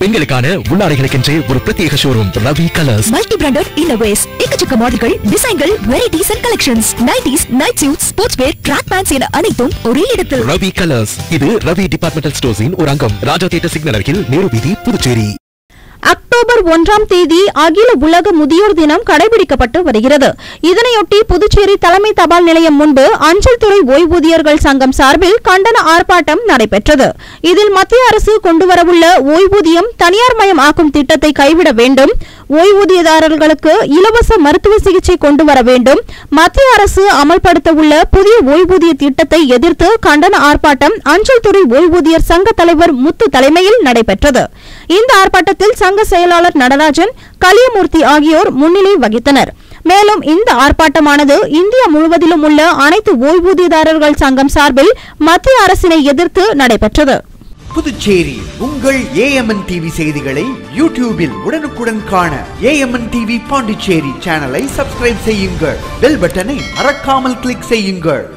பெண்களுக்கான உள்ளாடைகளுக்கென்றே ஒரு பிரத்யேக showroom Ravi Colours multi branded innerwears எக்கச்சக்க மாடல்கள் டிசைன்கள் varieties and collections nighties night suit sports wear track pants என அனைத்தும் ஒரே இடத்தில் ரவி கலர்ஸ் இது ரவி டிபார்ட்மெண்டல் ஸ்டோர்ஸின் ஒரு அங்கம் ராஜா தியேட்டர் சிக்னல் அருகில் நேரு வீதி புதுச்சேரி அக்டோபர் ஒன்றாம் தேதி அகில உலக முதியோர் தினம் கடைபிடிக்கப்பட்டு வருகிறது இதனையொட்டி புதுச்சேரி தலைமை தபால் நிலையம் முன்பு அஞ்சல் துறை ஓய்வூதியர்கள் சங்கம் சார்பில் கண்டன ஆர்ப்பாட்டம் நடைபெற்றது இதில் மத்திய அரசு கொண்டுவரவுள்ள ஓய்வூதியம் தனியார் மயம் ஆக்கும் திட்டத்தை கைவிட வேண்டும் ஓய்வூதியதாரர்களுக்கு இலவச மருத்துவ சிகிச்சை கொண்டு வர வேண்டும் மத்திய அரசு அமல்படுத்த உள்ள புதிய ஓய்வூதிய திட்டத்தை எதிர்த்து கண்டன ஆர்ப்பாட்டம் அஞ்சல் துறை ஓய்வூதியர் சங்க தலைவர் முத்து தலைமையில் நடைபெற்றது இந்த ஆர்ப்பாட்டத்தில் சங்க செயலாளர் நடராஜன் கலியமூர்த்தி ஆகியோர் முன்னிலை வகித்தனர் மேலும் இந்த ஆர்ப்பாட்டமானது இந்தியா முழுவதிலும் உள்ள அனைத்து ஓய்வூதியதாரர்கள் சங்கம் சார்பில் மத்திய அரசினை எதிர்த்து நடைபெற்றது புதுச்சேரி உங்கள் ஏஎம்என் டிவி செய்திகளை யூடியூபில் உடனுக்குடன் காண ஏஎம்என் டிவி பாண்டிச்சேரி சேனலை சப்ஸ்கிரைப் செய்யுங்கள் பெல் பட்டனை மறக்காமல் கிளிக் செய்யுங்கள்